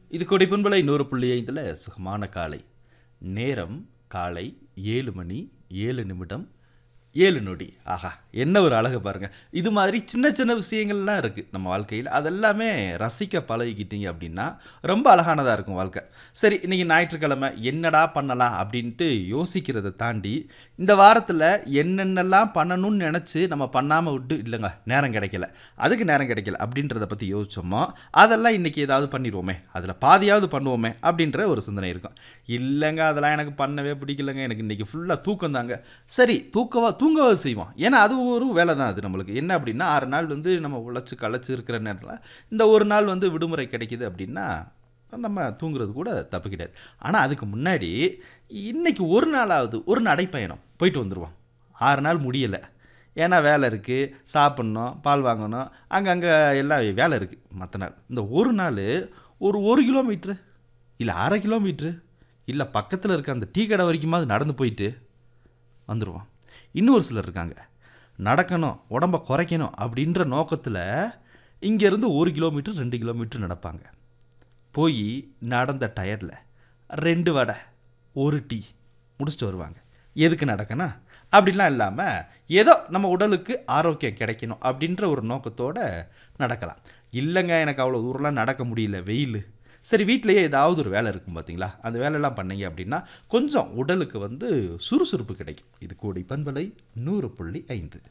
இது கொடைப்பண்பலை நூறு புள்ளி ஐந்தில் சுகமான காலை நேரம் காலை ஏழு மணி ஏழு நிமிடம் ஏழு நொடி ஆஹா என்ன ஒரு அழகு பாருங்க இது மாதிரி சின்ன சின்ன விஷயங்கள்லாம் இருக்குது நம்ம வாழ்க்கையில் அதெல்லாமே ரசிக்க பழகிக்கிட்டீங்க அப்படின்னா ரொம்ப அழகானதாக இருக்கும் வாழ்க்கை சரி இன்றைக்கி ஞாயிற்றுக்கிழமை என்னடா பண்ணலாம் அப்படின்ட்டு யோசிக்கிறதை தாண்டி இந்த வாரத்தில் என்னென்னலாம் பண்ணணும்னு நினச்சி நம்ம பண்ணாமல் விட்டு இல்லைங்க நேரம் கிடைக்கல அதுக்கு நேரம் கிடைக்கல அப்படின்றத பற்றி யோசிச்சோமோ அதெல்லாம் இன்றைக்கி ஏதாவது பண்ணிடுவோமே அதில் பாதியாவது பண்ணுவோமே அப்படின்ற ஒரு சிந்தனை இருக்கும் இல்லைங்க அதெல்லாம் எனக்கு பண்ணவே பிடிக்கலங்க எனக்கு இன்றைக்கி ஃபுல்லாக தூக்கம் தாங்க சரி தூக்கவா தூங்கவா செய்வோம் ஏன்னா அது ஒரு வேலை தான் அது நம்மளுக்கு என்ன அப்படின்னா ஆறு நாள் வந்து நம்ம உழைச்சி களைச்சி இருக்கிற நேரத்தில் இந்த ஒரு நாள் வந்து விடுமுறை கிடைக்குது அப்படின்னா நம்ம தூங்குறது கூட தப்பு கிடையாது ஆனால் அதுக்கு முன்னாடி இன்னைக்கு ஒரு நாளாவது ஒரு நடைப்பயணம் போயிட்டு வந்துடுவோம் ஆறு நாள் முடியலை ஏன்னா வேலை இருக்குது சாப்பிட்ணும் பால் வாங்கணும் அங்கங்கே எல்லாம் வேலை இருக்குது மற்ற நாள் இந்த ஒரு நாள் ஒரு ஒரு கிலோமீட்ரு இல்லை அரை கிலோமீட்ரு இல்லை பக்கத்தில் இருக்க அந்த டீ கடை வரைக்குமாவது நடந்து போயிட்டு வந்துடுவோம் இன்னொரு சிலர் இருக்காங்க நடக்கணும் உடம்ப குறைக்கணும் அப்படின்ற நோக்கத்தில் இங்கேருந்து ஒரு கிலோமீட்டர் ரெண்டு கிலோமீட்டர் நடப்பாங்க போய் நடந்த டயரில் ரெண்டு வடை ஒரு டீ முடிச்சுட்டு வருவாங்க எதுக்கு நடக்கணும் அப்படிலாம் இல்லாமல் ஏதோ நம்ம உடலுக்கு ஆரோக்கியம் கிடைக்கணும் அப்படின்ற ஒரு நோக்கத்தோடு நடக்கலாம் இல்லைங்க எனக்கு அவ்வளோ தூரம்லாம் நடக்க முடியல வெயில் சரி வீட்டிலேயே ஏதாவது ஒரு வேலை இருக்கும் பார்த்தீங்களா அந்த வேலையெல்லாம் பண்ணீங்க அப்படின்னா கொஞ்சம் உடலுக்கு வந்து சுறுசுறுப்பு கிடைக்கும் இது கூடி பண்பலை நூறு புள்ளி ஐந்து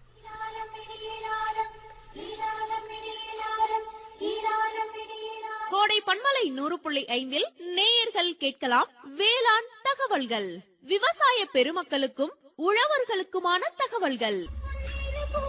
கோடை பண்பலை நூறு புள்ளி ஐந்தில் நேயர்கள் கேட்கலாம் வேளாண் தகவல்கள் விவசாய பெருமக்களுக்கும் உழவர்களுக்குமான தகவல்கள்